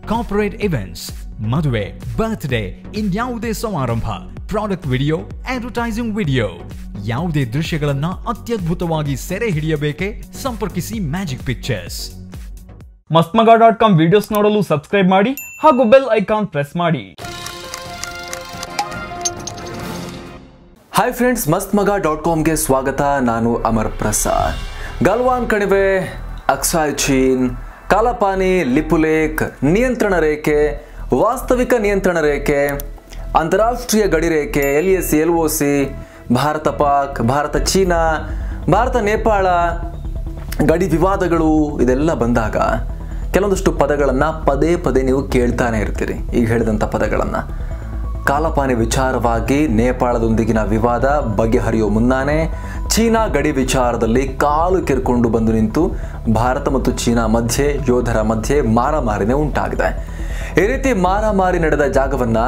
corporate events ಮದುವೆ birthday ಇನ್ಯಾವುದೇ ಸಮಾರಂಭ ಪ್ರಾಡಕ್ಟ್ ವಿಡಿಯೋ ಅಡ್ವರ್ಟೈಸಿಂಗ್ ವಿಡಿಯೋ ಯಾವುದೇ ದೃಶ್ಯಗಳನ್ನ ಅತ್ಯದ್ಭುತವಾಗಿ ಸೆರೆ ಹಿಡಿಯಬೇಕೆ ಸಂಪರ್ಕಿಸಿ magic pictures Mastmaga dot com videos ನೋಡಲು ಸಬ್ಸ್ಕ್ರೈಬ್ ಮಾಡಿ ಹಾಗೂ ಬೆಲ್ ಐಕಾನ್ ಪ್ರೆಸ್ ಮಾಡಿ hi friends Mast Maga dot ಕಾಮ್ಗೆ ಸ್ವಾಗತ ನಾನು ಅಮರ್ ಪ್ರಸಾದ್ ಗಲ್ವಾನ್ ಕಣಿವೆ ಅಕ್ಸಾಯ್ ಚೀನ್ ಕಾಲಪಾನಿ ಲಿಪುಲೇಕ್ ನಿಯಂತ್ರಣ ರೇಖೆ ವಾಸ್ತವಿಕ ನಿಯಂತ್ರಣ ರೇಖೆ ಅಂತಾರಾಷ್ಟ್ರೀಯ ಗಡಿ ರೇಖೆ L S L O C Bharat Pak Bharat China Bharat Nepal ಗಡಿ ವಿವಾದಗಳು ಇದೆಲ್ಲ ಬಂದಾಗ ಕೆಲವೊಂದಷ್ಟು ಪದಗಳನ್ನು ಪದೇ ಪದೇ ನೀವು ಕೇಳ್ತಾನೆ ಇರ್ತೀರಿ ಈಗ ಹೇಳಿದಂಥ ಪದಗಳನ್ನು ಕಾಲಪಾನಿ ವಿಚಾರವಾಗಿ ನೇಪಾಳದೊಂದಿಗಿನ ವಿವಾದ ಬಗೆಹರಿಯುವ ಮುನ್ನಾನೆ ಚೀನಾ ಗಡಿ ವಿಚಾರದಲ್ಲಿ ಕಾಲು ಕೆರ್ಕೊಂಡು ಬಂದು ನಿಂತು ಭಾರತ ಮತ್ತು ಚೀನಾ ಮಧ್ಯೆ ಯೋಧರ ಮಧ್ಯೆ ಮಾರಾಮಾರಿನೇ ಉಂಟಾಗಿದೆ ಈ ರೀತಿ ಮಾರಾಮಾರಿ ನಡೆದ ಜಾಗವನ್ನ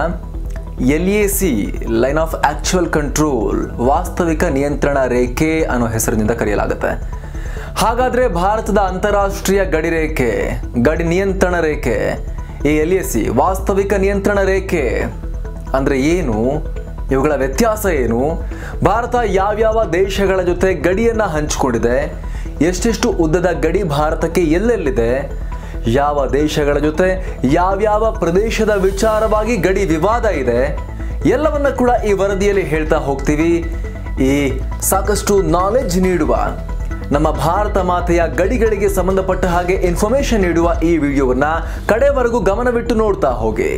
L A C line of actual control ವಾಸ್ತವಿಕ ನಿಯಂತ್ರಣ ರೇಖೆ ಅನ್ನೋ ಹೆಸರಿನಿಂದ ಕರೆಯಲಾಗುತ್ತೆ ಹಾಗಾದ್ರೆ ಭಾರತದ ಅಂತಾರಾಷ್ಟ್ರೀಯ ಗಡಿ ರೇಖೆ ಗಡಿ ನಿಯಂತ್ರಣ ರೇಖೆ ಈ ಎಲ್ ಎ ಸಿ ವಾಸ್ತವಿಕ ನಿಯಂತ್ರಣ ರೇಖೆ ಅಂದ್ರೆ ಏನು ಇವುಗಳ ವ್ಯತ್ಯಾಸ ಏನು ಭಾರತ ಯಾವ್ಯಾವ ದೇಶಗಳ ಜೊತೆ ಗಡಿಯನ್ನ ಹಂಚಿಕೊಂಡಿದೆ ಎಷ್ಟೆಷ್ಟು ಉದ್ದದ ಗಡಿ ಭಾರತಕ್ಕೆ ಎಲ್ಲೆಲ್ಲಿದೆ ಯಾವ ದೇಶಗಳ ಜೊತೆ ಯಾವ್ಯಾವ ಪ್ರದೇಶದ ವಿಚಾರವಾಗಿ ಗಡಿ ವಿವಾದ ಇದೆ ಎಲ್ಲವನ್ನ ಕೂಡ ಈ ವರದಿಯಲ್ಲಿ ಹೇಳ್ತಾ ಹೋಗ್ತೀವಿ ಈ ಸಾಕಷ್ಟು ನಾಲೆಡ್ಜ್ ನೀಡುವ ನಮ್ಮ ಭಾರತ ಮಾತೆಯ ಗಡಿಗಳಿಗೆ ಸಂಬಂಧಪಟ್ಟ ಹಾಗೆ ಇನ್ಫಾರ್ಮೇಶನ್ ನೀಡುವ ಈ ವಿಡಿಯೋವನ್ನ ಕಡೆವರೆಗೂ ಗಮನವಿಟ್ಟು ನೋಡ್ತಾ ಹೋಗಿ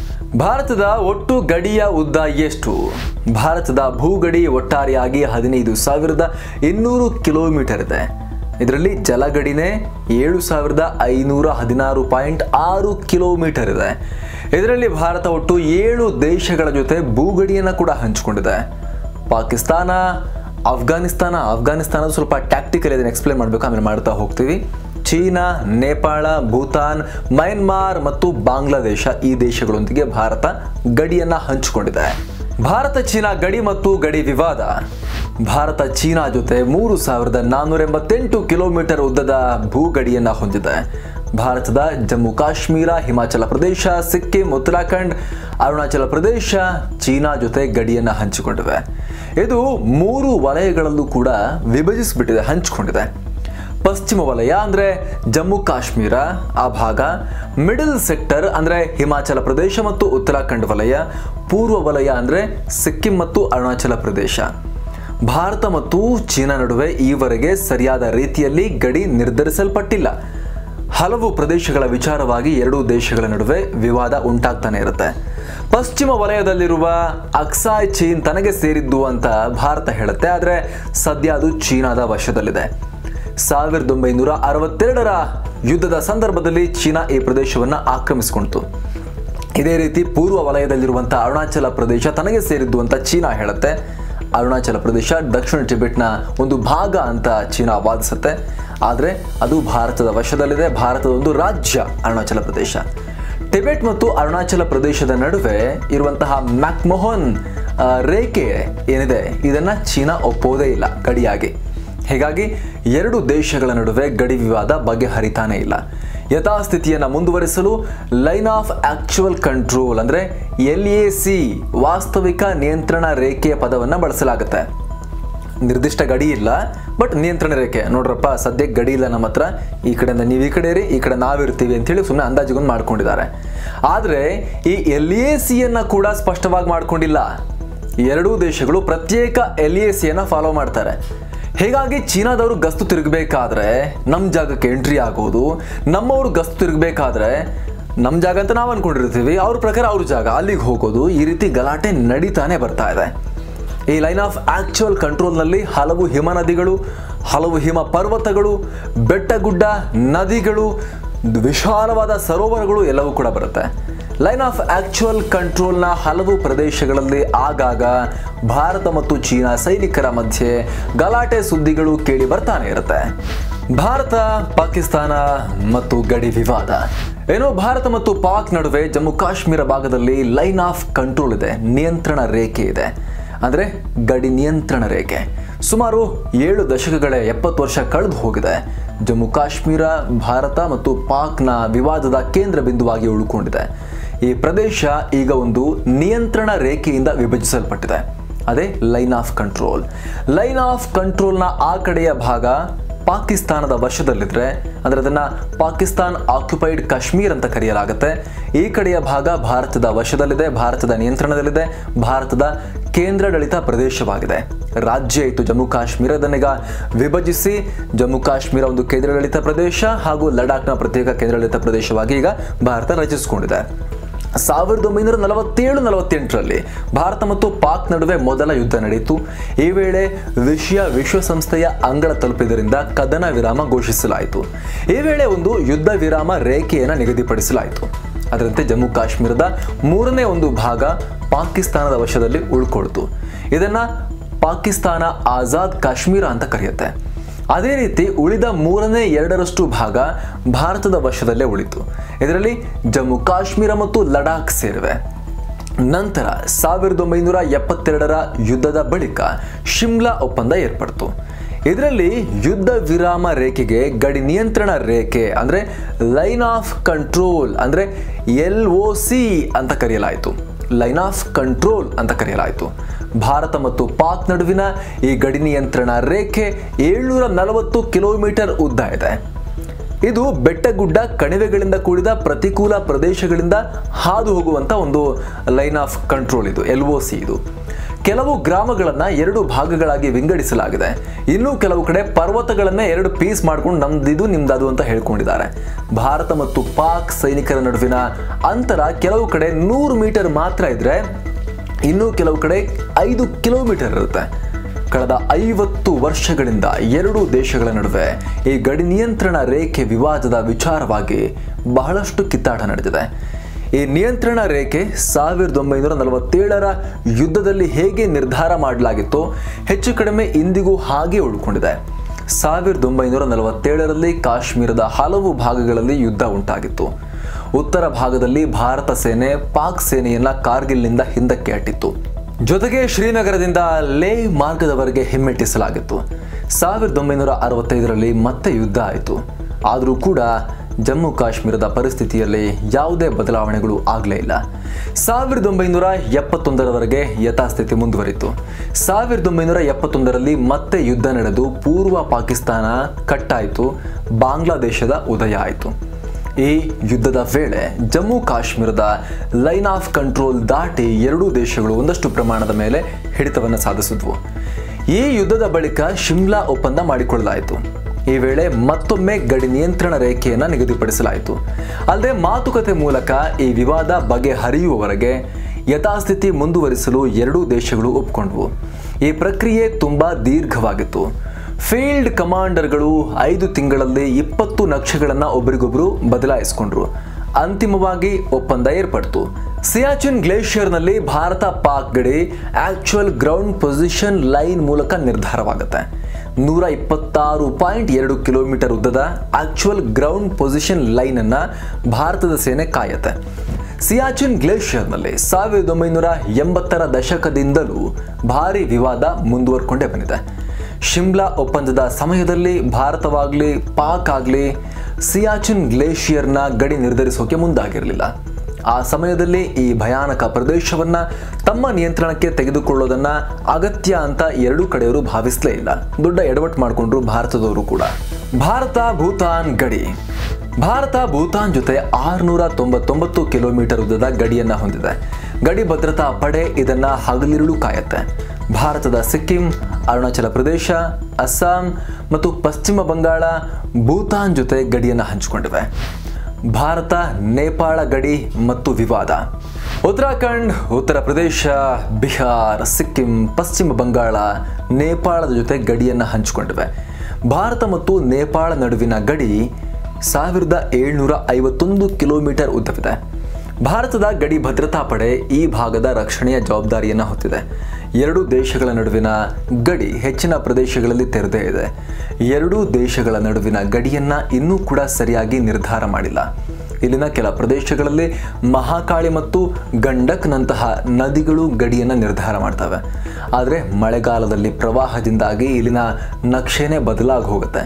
ಭಾರತದ ಒಟ್ಟು ಗಡಿಯ ಉದ್ದ ಎಷ್ಟು ಭಾರತದ ಭೂಗಡಿ ಒಟ್ಟಾರೆಯಾಗಿ ಹದಿನೈದು ಸಾವಿರದ ಇನ್ನೂರು ಕಿಲೋಮೀಟರ್ ಇದೆ ಇದರಲ್ಲಿ ಜಲಗಡಿನೇ ಏಳು ಸಾವಿರದ ಐನೂರ ಹದಿನಾರು ಪಾಯಿಂಟ್ ಆರು ಕಿಲೋಮೀಟರ್ ಇದೆ ಇದರಲ್ಲಿ ಭಾರತ ಒಟ್ಟು ಏಳು ದೇಶಗಳ ಜೊತೆ ಭೂಗಡಿಯನ್ನು ಕೂಡ ಹಂಚಿಕೊಂಡಿದೆ ಪಾಕಿಸ್ತಾನ ಅಫ್ಘಾನಿಸ್ತಾನ ಅಫ್ಘಾನಿಸ್ತಾನದ ಸ್ವಲ್ಪ ಟ್ಯಾಕ್ಟಿಕಲ್ ಇದನ್ನು ಎಕ್ಸ್ಪ್ಲೇನ್ ಮಾಡಬೇಕು ಆಮೇಲೆ ಮಾಡ್ತಾ ಹೋಗ್ತೀವಿ ಚೀನಾ ನೇಪಾಳ ಭೂತಾನ್ ಮಯನ್ಮಾರ್ ಮತ್ತು ಬಾಂಗ್ಲಾದೇಶ ಈ ದೇಶಗಳೊಂದಿಗೆ ಭಾರತ ಗಡಿಯನ್ನ ಹಂಚಿಕೊಂಡಿದೆ ಭಾರತ ಚೀನಾ ಗಡಿ ಮತ್ತು ಗಡಿ ವಿವಾದ ಭಾರತ ಚೀನಾ ಜೊತೆ ಮೂರು ಸಾವಿರದ ನಾನ್ನೂರ ಎಂಬತ್ತೆಂಟು ಕಿಲೋಮೀಟರ್ ಉದ್ದದ ಭೂಗಡಿಯನ್ನ ಹೊಂದಿದೆ ಭಾರತದ ಜಮ್ಮು ಕಾಶ್ಮೀರ ಹಿಮಾಚಲ ಪ್ರದೇಶ ಸಿಕ್ಕಿಂ ಉತ್ತರಾಖಂಡ್ ಅರುಣಾಚಲ ಪ್ರದೇಶ ಚೀನಾ ಜೊತೆ ಗಡಿಯನ್ನ ಹಂಚಿಕೊಂಡಿವೆ ಇದು ಮೂರು ವಲಯಗಳಲ್ಲೂ ಕೂಡ ವಿಭಜಿಸಿಬಿಟ್ಟಿದೆ ಹಂಚಿಕೊಂಡಿದೆ ಪಶ್ಚಿಮ ವಲಯ ಅಂದ್ರೆ ಜಮ್ಮು ಕಾಶ್ಮೀರ ಆ ಭಾಗ ಮಿಡಲ್ ಸೆಕ್ಟರ್ ಅಂದ್ರೆ ಹಿಮಾಚಲ ಪ್ರದೇಶ ಮತ್ತು ಉತ್ತರಾಖಂಡ್ ವಲಯ ಪೂರ್ವ ವಲಯ ಅಂದ್ರೆ ಸಿಕ್ಕಿಂ ಮತ್ತು ಅರುಣಾಚಲ ಪ್ರದೇಶ ಭಾರತ ಮತ್ತು ಚೀನಾ ನಡುವೆ ಈವರೆಗೆ ಸರಿಯಾದ ರೀತಿಯಲ್ಲಿ ಗಡಿ ನಿರ್ಧರಿಸಲ್ಪಟ್ಟಿಲ್ಲ ಹಲವು ಪ್ರದೇಶಗಳ ವಿಚಾರವಾಗಿ ಎರಡೂ ದೇಶಗಳ ನಡುವೆ ವಿವಾದ ಉಂಟಾಗ್ತಾನೆ ಇರುತ್ತೆ ಪಶ್ಚಿಮ ವಲಯದಲ್ಲಿರುವ ಅಕ್ಸಾಯ್ ಚೀನ್ ತನಗೆ ಸೇರಿದ್ದು ಅಂತ ಭಾರತ ಹೇಳುತ್ತೆ ಆದರೆ ಸದ್ಯ ಅದು ಚೀನಾದ ವಶದಲ್ಲಿದೆ ಸಾವಿರದ ಒಂಬೈನೂರ ಅರವತ್ತೆರಡರ ಯುದ್ಧದ ಸಂದರ್ಭದಲ್ಲಿ ಚೀನಾ ಈ ಪ್ರದೇಶವನ್ನು ಆಕ್ರಮಿಸಿಕೊಂಡಿತು ಇದೇ ರೀತಿ ಪೂರ್ವ ವಲಯದಲ್ಲಿರುವಂತಹ ಅರುಣಾಚಲ ಪ್ರದೇಶ ತನಗೆ ಸೇರಿದ್ದು ಅಂತ ಚೀನಾ ಹೇಳುತ್ತೆ ಅರುಣಾಚಲ ಪ್ರದೇಶ ದಕ್ಷಿಣ ಟಿಬೆಟ್ನ ಒಂದು ಭಾಗ ಅಂತ ಚೀನಾ ವಾದಿಸುತ್ತೆ ಆದರೆ ಅದು ಭಾರತದ ವಶದಲ್ಲಿದೆ ಭಾರತದ ಒಂದು ರಾಜ್ಯ ಅರುಣಾಚಲ ಪ್ರದೇಶ ಟಿಬೆಟ್ ಮತ್ತು ಅರುಣಾಚಲ ಪ್ರದೇಶದ ನಡುವೆ ಇರುವಂತಹ ಮ್ಯಾಕ್ಮೋಹನ್ ಆ, ರೇಖೆ ಏನಿದೆ ಇದನ್ನ ಚೀನಾ ಒಪ್ಪೋದೇ ಇಲ್ಲ ಗಡಿಯಾಗಿ ಹೀಗಾಗಿ ಎರಡು ದೇಶಗಳ ನಡುವೆ ಗಡಿ ವಿವಾದ ಬಗೆಹರಿತಾನೇ ಇಲ್ಲ ಯಥಾಸ್ಥಿತಿಯನ್ನು ಮುಂದುವರಿಸಲು ಲೈನ್ ಆಫ್ ಆಕ್ಚುಯಲ್ ಕಂಟ್ರೋಲ್ ಅಂದ್ರೆ ಎಲ್ ಎ ಸಿ ವಾಸ್ತವಿಕ ನಿಯಂತ್ರಣ ರೇಖೆಯ ಪದವನ್ನು ಬಳಸಲಾಗುತ್ತೆ ನಿರ್ದಿಷ್ಟ ಗಡಿ ಇಲ್ಲ ಬಟ್ ನಿಯಂತ್ರಣ ರೇಖೆ ನೋಡ್ರಪ್ಪ ಸದ್ಯಕ್ಕೆ ಗಡಿ ಇಲ್ಲ ನಮ್ಮ ಹತ್ರ ಈ ಕಡೆಯಿಂದ ನೀವು ಈ ಕಡೆ ಇರಿ ಈ ಕಡೆ ನಾವಿರ್ತೀವಿ ಅಂತೇಳಿ ಸುಮ್ಮನೆ ಅಂದಾಜಿಗೊಂದು ಮಾಡ್ಕೊಂಡಿದ್ದಾರೆ ಆದರೆ ಈ ಎಲ್ ಎ ಸಿಯನ್ನು ಕೂಡ ಸ್ಪಷ್ಟವಾಗಿ ಮಾಡ್ಕೊಂಡಿಲ್ಲ ಎರಡೂ ದೇಶಗಳು ಪ್ರತ್ಯೇಕ ಎಲ್ ಎ ಸಿಯನ್ನು ಫಾಲೋ ಮಾಡ್ತಾರೆ ಹೀಗಾಗಿ ಚೀನಾದವರು ಗಸ್ತು ತಿರುಗಬೇಕಾದ್ರೆ ನಮ್ಮ ಜಾಗಕ್ಕೆ ಎಂಟ್ರಿ ಆಗೋದು ನಮ್ಮವರು ಗಸ್ತು ತಿರುಗಬೇಕಾದ್ರೆ ನಮ್ಮ ಜಾಗ ಅಂತ ನಾವು ಅನ್ಕೊಂಡಿರ್ತೀವಿ ಅವ್ರ ಪ್ರಕಾರ ಅವ್ರ ಜಾಗ ಅಲ್ಲಿಗೆ ಹೋಗೋದು ಈ ರೀತಿ ಗಲಾಟೆ ನಡೀತಾನೆ ಬರ್ತಾ ಇದೆ ಈ ಲೈನ್ ಆಫ್ ಆಕ್ಚುಯಲ್ ಕಂಟ್ರೋಲ್ನಲ್ಲಿ ಹಲವು ಹಿಮ ನದಿಗಳು ಹಲವು ಹಿಮ ಪರ್ವತಗಳು ಬೆಟ್ಟಗುಡ್ಡ ನದಿಗಳು ವಿಶಾಲವಾದ ಸರೋವರಗಳು ಎಲ್ಲವೂ ಕೂಡ ಬರುತ್ತೆ ಲೈನ್ ಆಫ್ ಆಕ್ಚುಯಲ್ ಕಂಟ್ರೋಲ್ನ ಹಲವು ಪ್ರದೇಶಗಳಲ್ಲಿ ಆಗಾಗ ಭಾರತ ಮತ್ತು ಚೀನಾ ಸೈನಿಕರ ಮಧ್ಯೆ ಗಲಾಟೆ ಸುದ್ದಿಗಳು ಕೇಳಿ ಬರ್ತಾನೆ ಇರುತ್ತೆ ಭಾರತ ಪಾಕಿಸ್ತಾನ ಮತ್ತು ಗಡಿ ವಿವಾದ ಏನೋ ಭಾರತ ಮತ್ತು ಪಾಕ್ ನಡುವೆ ಜಮ್ಮು ಕಾಶ್ಮೀರ ಭಾಗದಲ್ಲಿ ಲೈನ್ ಆಫ್ ಕಂಟ್ರೋಲ್ ಇದೆ ನಿಯಂತ್ರಣ ರೇಖೆ ಇದೆ ಅಂದರೆ ಗಡಿ ನಿಯಂತ್ರಣ ರೇಖೆ ಸುಮಾರು ಏಳು ದಶಕಗಳ ಎಪ್ಪತ್ತು ವರ್ಷ ಕಳೆದು ಹೋಗಿದೆ ಜಮ್ಮು ಕಾಶ್ಮೀರ ಭಾರತ ಮತ್ತು ಪಾಕ್ನ ವಿವಾದದ ಕೇಂದ್ರ ಬಿಂದುವಾಗಿ ಉಳ್ಕೊಂಡಿದೆ ಈ ಪ್ರದೇಶ ಈಗ ಒಂದು ನಿಯಂತ್ರಣ ರೇಖೆಯಿಂದ ವಿಭಜಿಸಲ್ಪಟ್ಟಿದೆ ಅದೇ line of control line of ಕಂಟ್ರೋಲ್ನ ಆ ಕಡೆಯ ಭಾಗ ಪಾಕಿಸ್ತಾನದ ವಶದಲ್ಲಿದ್ರೆ ಅಂದ್ರೆ ಅದನ್ನ ಪಾಕಿಸ್ತಾನ್ ಆಕ್ಯುಪೈಡ್ ಕಾಶ್ಮೀರ್ ಅಂತ ಕರೆಯಲಾಗುತ್ತೆ ಈ ಕಡೆಯ ಭಾಗ ಭಾರತದ ವಶದಲ್ಲಿದೆ ಭಾರತದ ನಿಯಂತ್ರಣದಲ್ಲಿದೆ ಭಾರತದ ಕೇಂದ್ರಾಡಳಿತ ಪ್ರದೇಶವಾಗಿದೆ ರಾಜ್ಯ ಇತ್ತು ಜಮ್ಮು ಕಾಶ್ಮೀರ ಅದನ್ನೀಗ ವಿಭಜಿಸಿ ಜಮ್ಮು ಕಾಶ್ಮೀರ ಒಂದು ಕೇಂದ್ರಾಡಳಿತ ಪ್ರದೇಶ ಹಾಗೂ ಲಡಾಖ್ನ ಪ್ರತ್ಯೇಕ ಕೇಂದ್ರಾಡಳಿತ ಪ್ರದೇಶವಾಗಿ ಈಗ ಭಾರತ ರಚಿಸಿಕೊಂಡಿದೆ ಸಾವಿರದ ಒಂಬೈನೂರ ನಲವತ್ತೇಳು ನಲವತ್ತೆಂಟರಲ್ಲಿ ಭಾರತ ಮತ್ತು ಪಾಕ್ ನಡುವೆ ಮೊದಲ ಯುದ್ಧ ನಡೆಯಿತು ಈ ವೇಳೆ ವಿಷಯ ವಿಶ್ವಸಂಸ್ಥೆಯ ಅಂಗಳ ತಲುಪಿದ್ದರಿಂದ ಕದನ ವಿರಾಮ ಘೋಷಿಸಲಾಯಿತು ಈ ವೇಳೆ ಒಂದು ಯುದ್ಧ ವಿರಾಮ ರೇಖೆಯನ್ನು ನಿಗದಿಪಡಿಸಲಾಯಿತು ಅದರಂತೆ ಜಮ್ಮು ಕಾಶ್ಮೀರದ ಮೂರನೇ ಒಂದು ಭಾಗ ಪಾಕಿಸ್ತಾನದ ವಶದಲ್ಲಿ ಉಳ್ಕೊಳ್ತು ಇದನ್ನ ಪಾಕಿಸ್ತಾನ ಆಜಾದ್ ಕಾಶ್ಮೀರ ಅಂತ ಕರೆಯುತ್ತೆ ಅದೇ ರೀತಿ ಉಳಿದ ಮೂರನೇ ಎರಡರಷ್ಟು ಭಾಗ ಭಾರತದ ವಶದಲ್ಲೇ ಉಳಿತು ಇದರಲ್ಲಿ ಜಮ್ಮು ಕಾಶ್ಮೀರ ಮತ್ತು ಲಡಾಖ್ ಸೇರಿವೆ ನಂತರ ಸಾವಿರದ ಒಂಬೈನೂರ ಎಪ್ಪತ್ತೆರಡರ ಯುದ್ಧದ ಬಳಿಕ ಶಿಮ್ಲಾ ಒಪ್ಪಂದ ಏರ್ಪಡ್ತು ಇದರಲ್ಲಿ ಯುದ್ಧ ವಿರಾಮ ರೇಖೆಗೆ ಗಡಿ ನಿಯಂತ್ರಣ ರೇಖೆ ಅಂದ್ರೆ ಲೈನ್ ಆಫ್ ಕಂಟ್ರೋಲ್ ಅಂದ್ರೆ ಎಲ್ ಒ ಸಿ ಅಂತ ಕರೆಯಲಾಯಿತು ಲೈನ್ ಆಫ್ ಕಂಟ್ರೋಲ್ ಅಂತ ಕರೆಯಲಾಯಿತು ಭಾರತ ಮತ್ತು ಪಾಕ್ ನಡುವಿನ ಈ ಗಡಿ ನಿಯಂತ್ರಣ ರೇಖೆ ಏಳ್ನೂರ ನಲವತ್ತು ಕಿಲೋಮೀಟರ್ ಉದ್ದ ಇದೆ ಇದು ಬೆಟ್ಟಗುಡ್ಡ ಕಣಿವೆಗಳಿಂದ ಕೂಡಿದ ಪ್ರತಿಕೂಲ ಪ್ರದೇಶಗಳಿಂದ ಹಾದು ಹೋಗುವಂತ ಒಂದು ಲೈನ್ ಆಫ್ ಕಂಟ್ರೋಲ್ ಇದು ಎಲ್ ಒ ಸಿ ಇದು ಕೆಲವು ಗ್ರಾಮಗಳನ್ನ ಎರಡು ಭಾಗಗಳಾಗಿ ವಿಂಗಡಿಸಲಾಗಿದೆ ಇನ್ನು ಕೆಲವು ಕಡೆ ಪರ್ವತಗಳನ್ನೇ ಎರಡು ಪೀಸ್ ಮಾಡ್ಕೊಂಡು ನಮ್ದಿದು ನಿಮ್ದದು ಅಂತ ಹೇಳ್ಕೊಂಡಿದ್ದಾರೆ ಭಾರತ ಮತ್ತು ಪಾಕ್ ಸೈನಿಕರ ನಡುವಿನ ಅಂತರ ಕೆಲವು ಕಡೆ ನೂರು ಮೀಟರ್ ಮಾತ್ರ ಇದ್ರೆ ಇನ್ನು ಕೆಲವು ಕಡೆ ಐದು ಕಿಲೋಮೀಟರ್ ಇರುತ್ತೆ ಕಳೆದ ಐವತ್ತು ವರ್ಷಗಳಿಂದ ಎರಡೂ ದೇಶಗಳ ನಡುವೆ ಈ ಗಡಿ ನಿಯಂತ್ರಣ ರೇಖೆ ವಿವಾದದ ವಿಚಾರವಾಗಿ ಬಹಳಷ್ಟು ಕಿತ್ತಾಟ ನಡೆದಿದೆ ಈ ನಿಯಂತ್ರಣ ರೇಖೆ ಸಾವಿರದ ಒಂಬೈನೂರ ನಲವತ್ತೇಳರ ಯುದ್ಧದಲ್ಲಿ ಹೇಗೆ ನಿರ್ಧಾರ ಮಾಡಲಾಗಿತ್ತೋ ಹೆಚ್ಚು ಕಡಿಮೆ ಇಂದಿಗೂ ಹಾಗೆ ಉಳ್ಕೊಂಡಿದೆ ಸಾವಿರದ ಒಂಬೈನೂರ ನಲವತ್ತೇಳರಲ್ಲಿ ಕಾಶ್ಮೀರದ ಹಲವು ಭಾಗಗಳಲ್ಲಿ ಯುದ್ಧ ಉಂಟಾಗಿತ್ತು ಉತ್ತರ ಭಾಗದಲ್ಲಿ ಭಾರತ ಸೇನೆ ಪಾಕ್ ಸೇನೆಯನ್ನ ಕಾರ್ಗಿಲ್ನಿಂದ ಹಿಂದಕ್ಕೆ ಅಟ್ಟಿತ್ತು ಜೊತೆಗೆ ಶ್ರೀನಗರದಿಂದ ಲೇ ಮಾರ್ಗದವರೆಗೆ ಹಿಮ್ಮೆಟ್ಟಿಸಲಾಗಿತ್ತು ಸಾವಿರದ ಒಂಬೈನೂರ ಅರವತ್ತೈದರಲ್ಲಿ ಮತ್ತೆ ಯುದ್ಧ ಆಯಿತು ಆದರೂ ಕೂಡ ಜಮ್ಮು ಕಾಶ್ಮೀರದ ಪರಿಸ್ಥಿತಿಯಲ್ಲಿ ಯಾವುದೇ ಬದಲಾವಣೆಗಳು ಆಗಲೇ ಇಲ್ಲ ಸಾವಿರದ ಒಂಬೈನೂರ ಎಪ್ಪತ್ತೊಂದರವರೆಗೆ ಯಥಾಸ್ಥಿತಿ ಮುಂದುವರಿತು ಸಾವಿರದ ಒಂಬೈನೂರ ಎಪ್ಪತ್ತೊಂದರಲ್ಲಿ ಮತ್ತೆ ಯುದ್ಧ ನಡೆದು ಪೂರ್ವ ಪಾಕಿಸ್ತಾನ ಕಟ್ಟಾಯಿತು ಬಾಂಗ್ಲಾದೇಶದ ಉದಯ ಆಯಿತು ಈ ಯುದ್ಧದ ವೇಳೆ ಜಮ್ಮು ಕಾಶ್ಮೀರದ ಲೈನ್ ಆಫ್ ಕಂಟ್ರೋಲ್ ದಾಟಿ ಎರಡೂ ದೇಶಗಳು ಒಂದಷ್ಟು ಪ್ರಮಾಣದ ಮೇಲೆ ಹಿಡಿತವನ್ನು ಸಾಧಿಸಿದ್ವು ಈ ಯುದ್ಧದ ಬಳಿಕ ಶಿಮ್ಲಾ ಒಪ್ಪಂದ ಮಾಡಿಕೊಳ್ಳಲಾಯಿತು ಈ ವೇಳೆ ಮತ್ತೊಮ್ಮೆ ಗಡಿ ನಿಯಂತ್ರಣ ರೇಖೆಯನ್ನು ನಿಗದಿಪಡಿಸಲಾಯಿತು ಅಲ್ಲದೆ ಮಾತುಕತೆ ಮೂಲಕ ಈ ವಿವಾದ ಬಗೆಹರಿಯುವವರೆಗೆ ಯಥಾಸ್ಥಿತಿ ಮುಂದುವರಿಸಲು ಎರಡೂ ದೇಶಗಳು ಒಪ್ಪಿಕೊಂಡ್ವು ಈ ಪ್ರಕ್ರಿಯೆ ತುಂಬಾ ದೀರ್ಘವಾಗಿತ್ತು ಫೀಲ್ಡ್ ಕಮಾಂಡರ್ಗಳು ಐದು ತಿಂಗಳಲ್ಲಿ ಇಪ್ಪತ್ತು ನಕ್ಷೆಗಳನ್ನು ಒಬ್ಬರಿಗೊಬ್ಬರು ಬದಲಾಯಿಸಿಕೊಂಡ್ರು ಅಂತಿಮವಾಗಿ ಒಪ್ಪಂದ ಏರ್ಪಡ್ತು ಸಿಯಾಚಿನ್ ಗ್ಲೇಷಿಯರ್ನಲ್ಲಿ ಭಾರತ ಪಾಕ್ ಗಡಿ ಆಕ್ಚುಯಲ್ ಗ್ರೌಂಡ್ ಪೊಸಿಷನ್ ಲೈನ್ ಮೂಲಕ ನಿರ್ಧಾರವಾಗುತ್ತೆ ನೂರ ಇಪ್ಪತ್ತಾರು ಪಾಯಿಂಟ್ ಎರಡು ಕಿಲೋಮೀಟರ್ ಉದ್ದದ ಆಕ್ಚುಯಲ್ ಗ್ರೌಂಡ್ ಪೊಸಿಷನ್ ಲೈನ್ ಅನ್ನ ಭಾರತದ ಸೇನೆ ಕಾಯತ್ತೆ ಸಿಯಾಚಿನ್ ಗ್ಲೇಷಿಯರ್ನಲ್ಲಿ ಸಾವಿರದ ಒಂಬೈನೂರ ಎಂಬತ್ತರ ದಶಕದಿಂದಲೂ ಭಾರಿ ವಿವಾದ ಮುಂದುವರ್ಕೊಂಡೇ ಬಂದಿದೆ ಶಿಮ್ಲಾ ಒಪ್ಪಂದದ ಸಮಯದಲ್ಲಿ ಭಾರತವಾಗಲಿ ಪಾಕ್ ಆಗಲಿ ಸಿಯಾಚಿನ್ ಗ್ಲೇಷಿಯರ್ನ ಗಡಿ ನಿರ್ಧರಿಸೋಕೆ ಮುಂದಾಗಿರಲಿಲ್ಲ ಆ ಸಮಯದಲ್ಲಿ ಈ ಭಯಾನಕ ಪ್ರದೇಶವನ್ನ ತಮ್ಮ ನಿಯಂತ್ರಣಕ್ಕೆ ತೆಗೆದುಕೊಳ್ಳೋದನ್ನ ಅಗತ್ಯ ಅಂತ ಎರಡೂ ಕಡೆಯವರು ಭಾವಿಸಲೇ ಇಲ್ಲ ದೊಡ್ಡ ಎಡವಟ್ಟು ಮಾಡಿಕೊಂಡ್ರು ಭಾರತದವರು ಕೂಡ ಭಾರತ ಭೂತಾನ್ ಗಡಿ ಭಾರತ ಭೂತಾನ್ ಜೊತೆ ಆರುನೂರ ತೊಂಬತ್ತೊಂಬತ್ತು ಕಿಲೋಮೀಟರ್ ಉದ್ದದ ಗಡಿಯನ್ನ ಹೊಂದಿದೆ ಗಡಿ ಭದ್ರತಾ ಪಡೆ ಇದನ್ನ ಹಗಲಿರುಳು ಕಾಯತ್ತೆ ಭಾರತದ ಸಿಕ್ಕಿಂ ಅರುಣಾಚಲ ಪ್ರದೇಶ ಅಸ್ಸಾಂ ಮತ್ತು ಪಶ್ಚಿಮ ಬಂಗಾಳ ಭೂತಾನ್ ಜೊತೆ ಗಡಿಯನ್ನು ಹಂಚಿಕೊಂಡಿವೆ ಭಾರತ ನೇಪಾಳ ಗಡಿ ಮತ್ತು ವಿವಾದ ಉತ್ತರಾಖಂಡ್ ಉತ್ತರ ಪ್ರದೇಶ ಬಿಹಾರ್ ಸಿಕ್ಕಿಂ ಪಶ್ಚಿಮ ಬಂಗಾಳ ನೇಪಾಳದ ಜೊತೆ ಗಡಿಯನ್ನು ಹಂಚಿಕೊಂಡಿವೆ ಭಾರತ ಮತ್ತು ನೇಪಾಳ ನಡುವಿನ ಗಡಿ ಸಾವಿರದ ಏಳ್ನೂರ ಐವತ್ತೊಂದು ಕಿಲೋಮೀಟರ್ ಉದ್ದವಿದೆ ಭಾರತದ ಗಡಿ ಭದ್ರತಾ ಪಡೆ ಈ ಭಾಗದ ರಕ್ಷಣೆಯ ಜವಾಬ್ದಾರಿಯನ್ನು ಹೊತ್ತಿದೆ ಎರಡೂ ದೇಶಗಳ ನಡುವಿನ ಗಡಿ ಹೆಚ್ಚಿನ ಪ್ರದೇಶಗಳಲ್ಲಿ ತೆರೆದೇ ಇದೆ ಎರಡೂ ದೇಶಗಳ ನಡುವಿನ ಗಡಿಯನ್ನ ಇನ್ನೂ ಕೂಡ ಸರಿಯಾಗಿ ನಿರ್ಧಾರ ಮಾಡಿಲ್ಲ ಇಲ್ಲಿನ ಕೆಲ ಪ್ರದೇಶಗಳಲ್ಲಿ ಮಹಾಕಾಳಿ ಮತ್ತು ಗಂಡಕ್ನಂತಹ ನದಿಗಳು ಗಡಿಯನ್ನು ನಿರ್ಧಾರ ಮಾಡ್ತವೆ ಆದರೆ ಮಳೆಗಾಲದಲ್ಲಿ ಪ್ರವಾಹದಿಂದಾಗಿ ಇಲ್ಲಿನ ನಕ್ಷೆನೇ ಬದಲಾಗಿ ಹೋಗುತ್ತೆ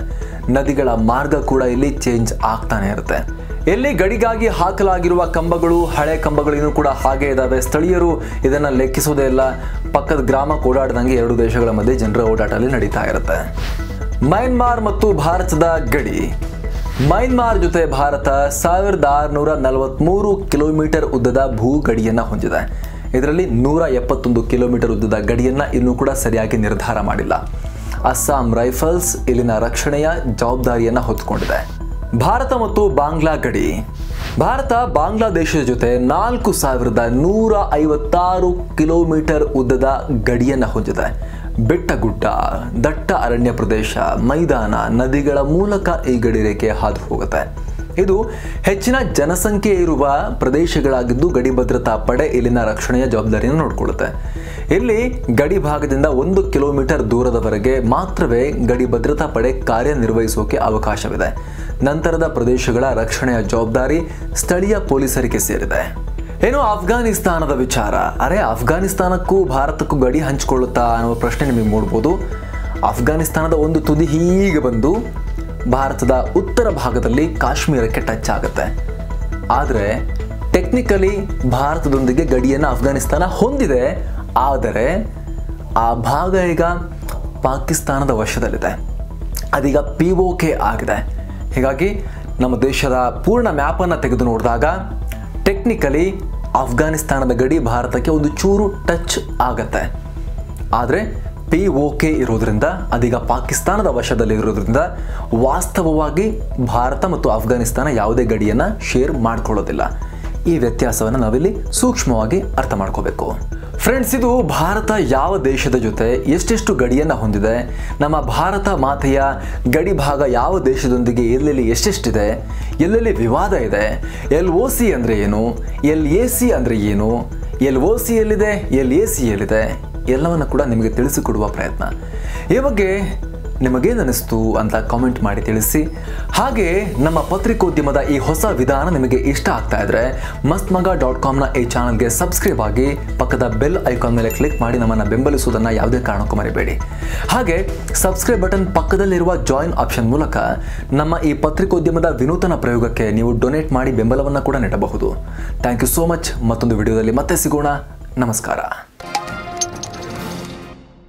ನದಿಗಳ ಮಾರ್ಗ ಕೂಡ ಇಲ್ಲಿ ಚೇಂಜ್ ಆಗ್ತಾನೆ ಇರುತ್ತೆ ಎಲ್ಲಿ ಗಡಿಗಾಗಿ ಹಾಕಲಾಗಿರುವ ಕಂಬಗಳು ಹಳೆ ಕಂಬಗಳು ಇನ್ನೂ ಕೂಡ ಹಾಗೆ ಇದಾವೆ ಸ್ಥಳೀಯರು ಇದನ್ನ ಲೆಕ್ಕಿಸೋದೇ ಇಲ್ಲ ಪಕ್ಕದ ಗ್ರಾಮಕ್ಕೆ ಓಡಾಡ್ದಂಗೆ ಎರಡು ದೇಶಗಳ ಮಧ್ಯೆ ಜನರ ಓಡಾಟ ಅಲ್ಲಿ ನಡೀತಾ ಇರುತ್ತೆ ಮಯನ್ಮಾರ್ ಮತ್ತು ಭಾರತದ ಗಡಿ ಮಯನ್ಮಾರ್ ಜೊತೆ ಭಾರತ ಸಾವಿರದ ಆರುನೂರ ನಲವತ್ಮೂರು ಕಿಲೋಮೀಟರ್ ಉದ್ದದ ಭೂ ಗಡಿಯನ್ನ ಹೊಂದಿದೆ ಇದರಲ್ಲಿ ನೂರ ಎಪ್ಪತ್ತೊಂದು ಕಿಲೋಮೀಟರ್ ಉದ್ದದ ಗಡಿಯನ್ನ ಇನ್ನೂ ಕೂಡ ಸರಿಯಾಗಿ ನಿರ್ಧಾರ ಮಾಡಿಲ್ಲ ಅಸ್ಸಾಂ ರೈಫಲ್ಸ್ ಇಲ್ಲಿನ ರಕ್ಷಣೆಯ ಜವಾಬ್ದಾರಿಯನ್ನ ಹೊತ್ತುಕೊಂಡಿದೆ ಭಾರತ ಮತ್ತು ಬಾಂಗ್ಲಾ ಗಡಿ ಭಾರತ ಬಾಂಗ್ಲಾದೇಶದ ಜೊತೆ ನಾಲ್ಕು ಸಾವಿರದ ನೂರ ಐವತ್ತಾರು ಕಿಲೋಮೀಟರ್ ಉದ್ದದ ಗಡಿಯನ್ನ ಹೊಂದಿದೆ ಬೆಟ್ಟಗುಡ್ಡ ದಟ್ಟ ಅರಣ್ಯ ಪ್ರದೇಶ ಮೈದಾನ ನದಿಗಳ ಮೂಲಕ ಈ ಗಡಿ ರೇಖೆ ಹಾದು ಹೋಗುತ್ತೆ ಇದು ಹೆಚ್ಚಿನ ಜನಸಂಖ್ಯೆ ಇರುವ ಪ್ರದೇಶಗಳಾಗಿದ್ದು ಗಡಿ ಭದ್ರತಾ ಪಡೆ ಇಲ್ಲಿನ ರಕ್ಷಣೆಯ ಜವಾಬ್ದಾರಿಯನ್ನು ನೋಡಿಕೊಳ್ಳುತ್ತೆ ಇಲ್ಲಿ ಗಡಿ ಭಾಗದಿಂದ ಒಂದು ಕಿಲೋಮೀಟರ್ ದೂರದವರೆಗೆ ಮಾತ್ರವೇ ಗಡಿ ಭದ್ರತಾ ಪಡೆ ಕಾರ್ಯನಿರ್ವಹಿಸೋಕೆ ಅವಕಾಶವಿದೆ ನಂತರದ ಪ್ರದೇಶಗಳ ರಕ್ಷಣೆಯ ಜವಾಬ್ದಾರಿ ಸ್ಥಳೀಯ ಪೊಲೀಸರಿಗೆ ಸೇರಿದೆ ಏನು ಅಫ್ಘಾನಿಸ್ತಾನದ ವಿಚಾರ ಅರೆ ಅಫ್ಘಾನಿಸ್ತಾನಕ್ಕೂ ಭಾರತಕ್ಕೂ ಗಡಿ ಹಂಚಿಕೊಳ್ಳುತ್ತಾ ಅನ್ನುವ ಪ್ರಶ್ನೆ ನಿಮಗೆ ಮೂಡ್ಬೋದು ಅಫ್ಘಾನಿಸ್ತಾನದ ಒಂದು ತುದಿ ಹೀಗೆ ಬಂದು ಭಾರತದ ಉತ್ತರ ಭಾಗದಲ್ಲಿ ಕಾಶ್ಮೀರಕ್ಕೆ ಟಚ್ ಆಗುತ್ತೆ ಆದರೆ ಟೆಕ್ನಿಕಲಿ ಭಾರತದೊಂದಿಗೆ ಗಡಿಯನ್ನು ಅಫ್ಘಾನಿಸ್ತಾನ ಹೊಂದಿದೆ ಆದರೆ ಆ ಭಾಗ ಈಗ ಪಾಕಿಸ್ತಾನದ ವಶದಲ್ಲಿದೆ ಅದೀಗ ಪಿ ಒ ಕೆ ಆಗಿದೆ ಹೀಗಾಗಿ ನಮ್ಮ ದೇಶದ ಪೂರ್ಣ ಮ್ಯಾಪನ್ನು ತೆಗೆದು ನೋಡಿದಾಗ ಟೆಕ್ನಿಕಲಿ ಅಫ್ಘಾನಿಸ್ತಾನದ ಗಡಿ ಭಾರತಕ್ಕೆ ಒಂದು ಚೂರು ಟಚ್ ಆಗತ್ತೆ ಆದರೆ ಪಿ ಒ ಕೆ ಇರೋದ್ರಿಂದ ಅದೀಗ ಪಾಕಿಸ್ತಾನದ ವಶದಲ್ಲಿ ಇರೋದ್ರಿಂದ ವಾಸ್ತವವಾಗಿ ಭಾರತ ಮತ್ತು ಅಫ್ಘಾನಿಸ್ತಾನ ಯಾವುದೇ ಗಡಿಯನ್ನು ಶೇರ್ ಮಾಡ್ಕೊಳ್ಳೋದಿಲ್ಲ ಈ ವ್ಯತ್ಯಾಸವನ್ನು ನಾವಿಲ್ಲಿ ಸೂಕ್ಷ್ಮವಾಗಿ ಅರ್ಥ ಮಾಡ್ಕೋಬೇಕು ಫ್ರೆಂಡ್ಸ್ ಇದು ಭಾರತ ಯಾವ ದೇಶದ ಜೊತೆ ಎಷ್ಟೆಷ್ಟು ಗಡಿಯನ್ನು ಹೊಂದಿದೆ ನಮ್ಮ ಭಾರತ ಮಾತೆಯ ಗಡಿ ಭಾಗ ಯಾವ ದೇಶದೊಂದಿಗೆ ಎಲ್ಲೆಲ್ಲಿ ಎಷ್ಟೆಷ್ಟಿದೆ ಎಲ್ಲೆಲ್ಲಿ ವಿವಾದ ಇದೆ ಎಲ್ ಒ ಸಿ ಅಂದರೆ ಏನು ಎಲ್ ಎ ಸಿ ಅಂದರೆ ಏನು ಎಲ್ ಒ ಸಿ ಎಲ್ಲಿದೆ ಎಲ್ ಎ ಸಿ ಎಲ್ಲಿದೆ ಎಲ್ಲವನ್ನು ಕೂಡ ನಿಮಗೆ ತಿಳಿಸಿಕೊಡುವ ಪ್ರಯತ್ನ ಈ ಬಗ್ಗೆ ನಿಮಗೇನನಿಸ್ತು ಅಂತ ಕಾಮೆಂಟ್ ಮಾಡಿ ತಿಳಿಸಿ ಹಾಗೆ ನಮ್ಮ ಪತ್ರಿಕೋದ್ಯಮದ ಈ ಹೊಸ ವಿಧಾನ ನಿಮಗೆ ಇಷ್ಟ ಆಗ್ತಾ ಇದ್ರೆ ಮಸ್ತ್ ಮಗ ಡಾಟ್ ಕಾಮ್ನ ಈ ಚಾನಲ್ಗೆ ಸಬ್ಸ್ಕ್ರೈಬ್ ಆಗಿ ಪಕ್ಕದ ಬೆಲ್ ಐಕಾನ್ ಮೇಲೆ ಕ್ಲಿಕ್ ಮಾಡಿ ನಮ್ಮನ್ನು ಬೆಂಬಲಿಸುವುದನ್ನು ಯಾವುದೇ ಕಾರಣಕ್ಕೂ ಮರಿಬೇಡಿ ಹಾಗೆ ಸಬ್ಸ್ಕ್ರೈಬ್ ಬಟನ್ ಪಕ್ಕದಲ್ಲಿರುವ ಜಾಯಿನ್ ಆಪ್ಷನ್ ಮೂಲಕ ನಮ್ಮ ಈ ಪತ್ರಿಕೋದ್ಯಮದ ವಿನೂತನ ಪ್ರಯೋಗಕ್ಕೆ ನೀವು ಡೊನೇಟ್ ಮಾಡಿ ಬೆಂಬಲವನ್ನು ಕೂಡ ನೀಡಬಹುದು ಥ್ಯಾಂಕ್ ಯು ಸೋ ಮಚ್ ಮತ್ತೊಂದು ವಿಡಿಯೋದಲ್ಲಿ ಮತ್ತೆ ಸಿಗೋಣ ನಮಸ್ಕಾರ